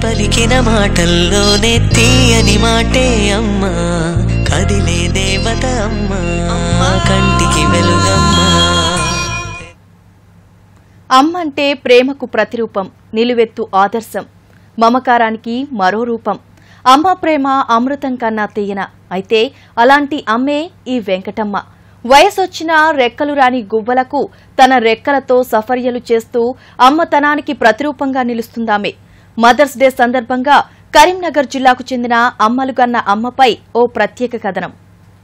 పలికిన మాటల్లోనే తీయని మాటే అమ్మా కదిలే దేవత అమ్మా కంటికి వెలుగమ్మా అమ్మంటే ప్రేమకు ప్రతిరూపం నిలువెత్తు ఆదర్శం మమకారానికి మరో రూపం అమ్మ ప్రేమ అమృతం కన్నా తీయన అయితే అలాంటి అమ్మే ఈ వెంకటమ్మ వయసొచ్చిన రెక్కలు రాని గువ్వలకు తన రెక్కలతో సఫర్యలు చేస్తూ అమ్మతనానికి ప్రతిరూపంగా నిలుస్తుందామె మదర్స్ డే సందర్భంగా కరీంనగర్ జిల్లాకు చెందిన అమ్మలుగన్న అమ్మపై ఓ ప్రత్యేక కథనం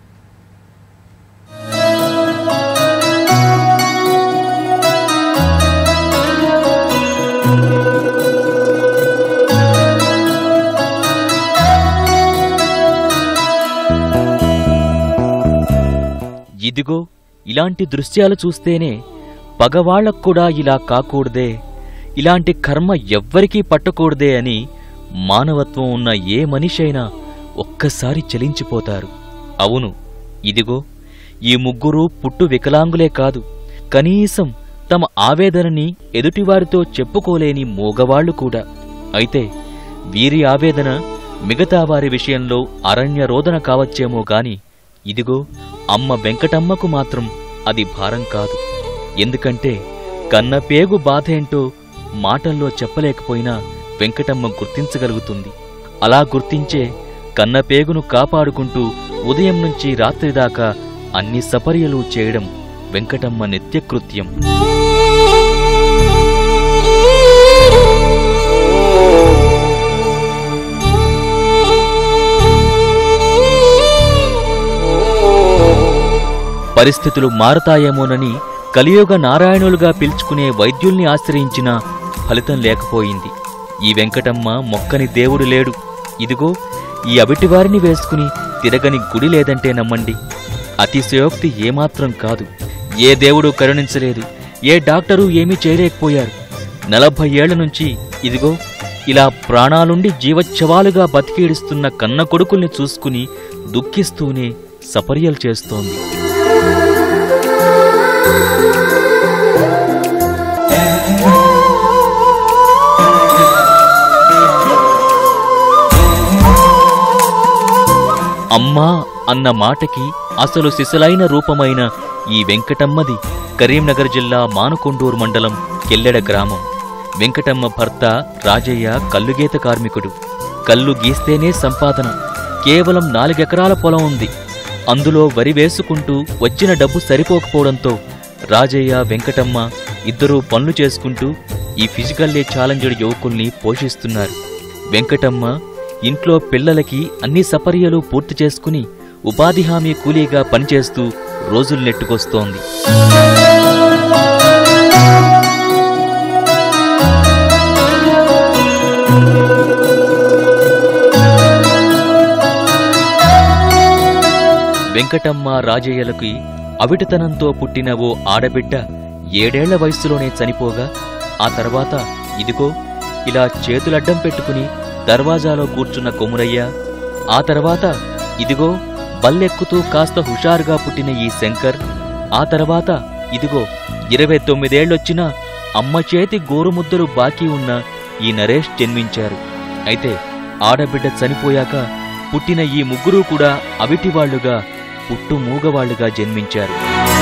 ఇదిగో ఇలాంటి దృశ్యాలు చూస్తేనే పగవాళ్లకు కూడా ఇలా కాకూడదే ఇలాంటి కర్మ ఎవ్వరికీ పట్టకూడదే అని మానవత్వం ఉన్న ఏ మనిషైనా ఒక్కసారి చలించిపోతారు అవును ఇదిగో ఈ ముగ్గురు పుట్టు వికలాంగులే కాదు కనీసం తమ ఆవేదనని ఎదుటివారితో చెప్పుకోలేని మూగవాళ్లు కూడా అయితే వీరి ఆవేదన మిగతా వారి విషయంలో అరణ్య రోదన కావచ్చేమో గాని ఇదిగో అమ్మ వెంకటమ్మకు మాత్రం అది భారం కాదు ఎందుకంటే కన్నపేగు బాధేంటో మాటల్లో చెప్పలేకపోయినా వెంకటమ్మ గుర్తించగలుగుతుంది అలా గుర్తించే కన్నపేగును కాపాడుకుంటూ ఉదయం నుంచి రాత్రి దాకా అన్ని సపర్యలు చేయడం వెంకటమ్మ నిత్యకృత్యం పరిస్థితులు మారతాయేమోనని కలియుగ నారాయణులుగా పిలుచుకునే వైద్యుల్ని ఆశ్రయించినా ఫలితం లేకపోయింది ఈ వెంకటమ్మ మొక్కని దేవుడు లేడు ఇదిగో ఈ అవిటివారిని వేసుకుని తిరగని గుడి లేదంటే నమ్మండి అతిశయోక్తి ఏమాత్రం కాదు ఏ దేవుడు కరుణించలేదు ఏ డాక్టరు ఏమీ చేయలేకపోయారు నలభై ఏళ్ల నుంచి ఇదిగో ఇలా ప్రాణాలుండి జీవచ్ఛవాలుగా బతికేడుస్తున్న కన్న కొడుకుల్ని చూసుకుని దుఃఖిస్తూనే సపర్యలు చేస్తోంది అమ్మా అన్న మాటకి అసలు సిసలైన రూపమైన ఈ వెంకటమ్మది కరీంనగర్ జిల్లా మానుకొండూరు మండలం కెల్లెడ గ్రామం వెంకటమ్మ భర్త రాజయ్య కల్లుగీత కార్మికుడు కల్లు గీస్తేనే సంపాదన కేవలం నాలుగెకరాల పొలం ఉంది అందులో వరి వేసుకుంటూ వచ్చిన డబ్బు సరిపోకపోవడంతో రాజయ్య వెంకటమ్మ ఇద్దరూ పనులు చేసుకుంటూ ఈ ఫిజికల్లీ ఛాలెంజ్డ్ యువకుల్ని పోషిస్తున్నారు వెంకటమ్మ ఇంట్లో పిల్లలకి అన్ని సపర్యలు పూర్తి చేసుకుని ఉపాధి హామీ కూలీగా పనిచేస్తూ రోజులు నెట్టుకొస్తోంది వెంకటమ్మ రాజయ్యలకి అవిటితనంతో పుట్టిన ఓ ఆడబిడ్డ ఏడేళ్ల వయస్సులోనే చనిపోగా ఆ తర్వాత ఇదిగో ఇలా చేతులడ్డం పెట్టుకుని దర్వాజాలో కూర్చున్న కొమురయ్య ఆ తర్వాత ఇదిగో బల్లెక్కుతూ కాస్త హుషారుగా పుట్టిన ఈ శంకర్ ఆ తర్వాత ఇదిగో ఇరవై తొమ్మిదేళ్లొచ్చినా అమ్మ చేతి గోరుముద్దలు బాకీ ఉన్న ఈ నరేష్ జన్మించారు అయితే ఆడబిడ్డ చనిపోయాక పుట్టిన ఈ ముగ్గురు కూడా అవిటివాళ్లుగా పుట్టు మూగవాళ్లుగా జన్మించారు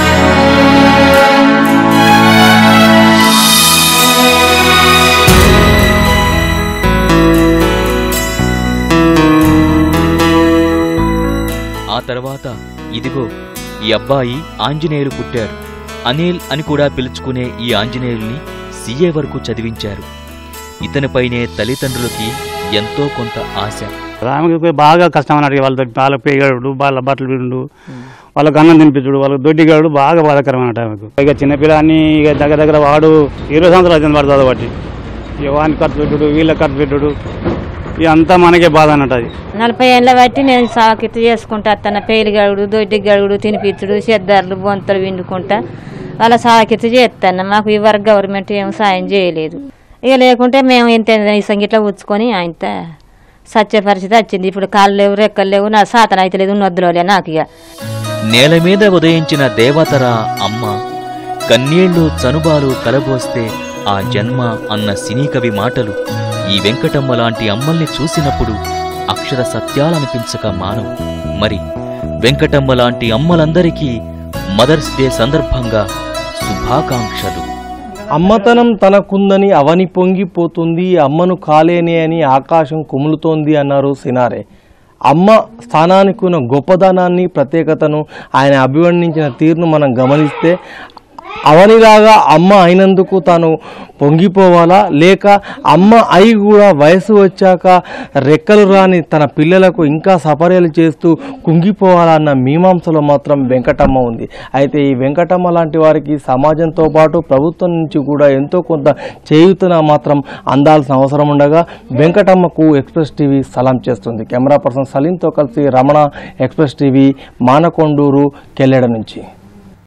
ఆ తర్వాత ఇదిగో ఈ అబ్బాయి ఆంజనేయులు పుట్టారు అనిల్ అని కూడా పిలుచుకునే ఈ ఆంజనేయుల్ని సీఏ వరకు చదివించారు ఇతనిపైనే తల్లిదండ్రులకి ఎంతో కొంత ఆశ ఆమెకి బాగా కష్టం అన్నట్టు వాళ్ళతో పాల పేయగడు వాళ్ళ బట్టలు విండు వాళ్ళకి అన్నం తినిపించుడు వాళ్ళకి దొడ్డిగాడు బాగా బాధాకరం అన్నట్టు ఆమెకు ఇక చిన్నపిల్లని ఇక దగ్గర దగ్గర వాడు ఇరవై సంవత్సరాలు వచ్చింది పడుతుంది బట్టి ఇక వాని ఖర్చు పెట్టుడు వీళ్ళ ఖర్చు పెట్టుడు ఇక అంతా మనకే బాధ అన్నట్టు అది నలభై ఏళ్ళ బట్టి నేను సాకిత్ చేసుకుంటా తన పేలు గడుగుడు దొడ్డి గడుగుడు తినిపించుడు చెద్దర్లు బొంతలు విండుకుంటా వాళ్ళ సాకిత్ చేస్తాను మాకు ఇవరకు గవర్నమెంట్ ఏం సాయం చేయలేదు ఇక లేకుంటే మేము ఇంత సంగిట్లా ఉచ్చుకొని ఆయనతో సత్య పరిస్థితి వచ్చింది ఇప్పుడు కాళ్ళు లేవు రెక్కలు లేవు నా సాతన అయితే లేదు నొద్దులోలే నాకు ఇక నేల మీద ఉదయించిన దేవతరా అమ్మ కన్నీళ్లు చనుబాలు కలబోస్తే ఆ జన్మ అన్న సినీ కవి మాటలు ఈ వెంకటమ్మ లాంటి అమ్మల్ని చూసినప్పుడు అక్షర సత్యాలనిపించక మానవు మరి వెంకటమ్మ లాంటి అమ్మలందరికీ మదర్స్ డే సందర్భంగా శుభాకాంక్షలు అమ్మతనం తనకుందని అవని పొంగిపోతుంది అమ్మను కాలేనే అని ఆకాశం కుములుతోంది అన్నారు సినారే అమ్మ స్థానానికి ఉన్న గొప్పదనాన్ని ప్రత్యేకతను ఆయన అభివర్ణించిన తీరును మనం గమనిస్తే అవనిలాగా అమ్మ అయినందుకు తాను పొంగిపోవాలా లేక అమ్మ అయి కూడా వయసు వచ్చాక రెక్కలు రాని తన పిల్లలకు ఇంకా సపర్యలు చేస్తూ కుంగిపోవాలా అన్న మీమాంసలో మాత్రం వెంకటమ్మ ఉంది అయితే ఈ వెంకటమ్మ లాంటి వారికి సమాజంతో పాటు ప్రభుత్వం నుంచి కూడా ఎంతో కొంత చేయుతన మాత్రం అందాల్సిన అవసరం ఉండగా వెంకటమ్మకు ఎక్స్ప్రెస్ టీవీ సలాం చేస్తుంది కెమెరా పర్సన్ సలీంతో కలిసి రమణ ఎక్స్ప్రెస్ టీవీ మానకొండూరు కెల్లెడ నుంచి